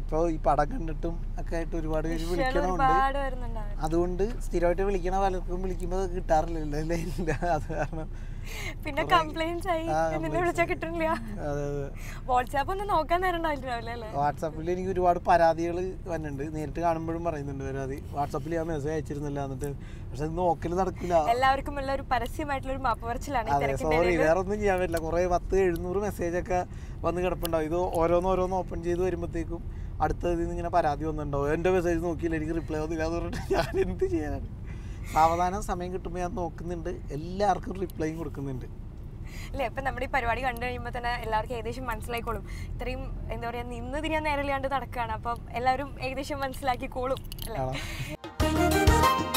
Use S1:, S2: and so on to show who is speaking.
S1: ഇപ്പോൾ ഈ പടം കണ്ടിട്ടും ഒക്കെ ആയിട്ട് ഒരുപാട് പേര് വിളിക്കണമുണ്ട്
S2: ഒരുപാട് വരുന്നുണ്ടാവും
S1: അതുകൊണ്ട് സ്ഥിരമായിട്ട് വിളിക്കണ പലർക്കും വിളിക്കുമ്പോൾ കിട്ടാറില്ലല്ലോ അല്ലേ ഇല്ല അത് കാരണം
S2: പിന്നെ കംപ്ലൈന്റ്സ് ആയി
S1: ആ,
S2: നിന്നെ
S1: complaints
S2: വിളിച്ചാൽ കിട്ടുന്നില്ല
S1: അതെ അതെ
S2: വാട്സാപ്പ് ഒന്നും നോക്കാൻ നേരം ഉണ്ടാവില്ല അല്ലേ
S1: വാട്സാപ്പിൽ എനിക്ക് ഒരുപാട് പരാതികൾ വന്നിട്ടുണ്ട് നേരിട്ട് കാണുമ്പോഴും പറയുന്നുണ്ട് പരാതി വാട്സാപ്പിൽ ഞാൻ മെസ്സേജ് അയച്ചിരുന്നില്ല എന്നിട്ട് പക്ഷെ അത് നോക്കൽ നടക്കില്ല
S2: എല്ലാവർക്കും ഉള്ള ഒരു പരസ്യമായിട്ടുള്ള ഒരു മാപ്പ് പറച്ചിലാണ് ഈ
S1: അതെ
S2: തിരക്കിന്റെ
S1: സോറി
S2: ഇടയിൽ
S1: വേറെ ഒന്നും ചെയ്യാൻ പറ്റില്ല കുറേ പത്ത് എഴുന്നൂറ് മെസ്സേജ് ഒക്കെ വന്ന് കിടപ്പുണ്ടാവും ഇത് ഓരോന്ന് ഓരോന്ന് ഓപ്പൺ ചെയ്ത് വരുമ്പോഴത്തേക്കും അടുത്തതിൽ നിന്ന് ഇങ്ങനെ പരാതി വന്നിട്ടുണ്ടാവും എൻ്റെ മെസ്സേജ് നോക്കിയില്ല എനിക്ക് റിപ്ലൈ വന്നില്ല എന്ന് പറഞ്ഞിട്ട് ഞാൻ എന്ത് ചെയ്യാനാണ് സാവധാനം സമയം കിട്ടുമ്പോൾ ഞാൻ നോക്കുന്നുണ്ട് എല്ലാവർക്കും റിപ്ലൈയും കൊടുക്കുന്നുണ്ട്
S2: അല്ലേ ഇപ്പൊ നമ്മുടെ ഈ പരിപാടി കണ്ടു കഴിയുമ്പോൾ തന്നെ എല്ലാവർക്കും ഏകദേശം മനസ്സിലായിക്കോളും ഇത്രയും എന്താ പറയാ നിന്ന് തിരിയാൻ നേരമില്ലാണ്ട് നടക്കുകയാണ് അപ്പം എല്ലാവരും ഏകദേശം മനസ്സിലാക്കിക്കോളും അല്ലേ
S1: ആണോ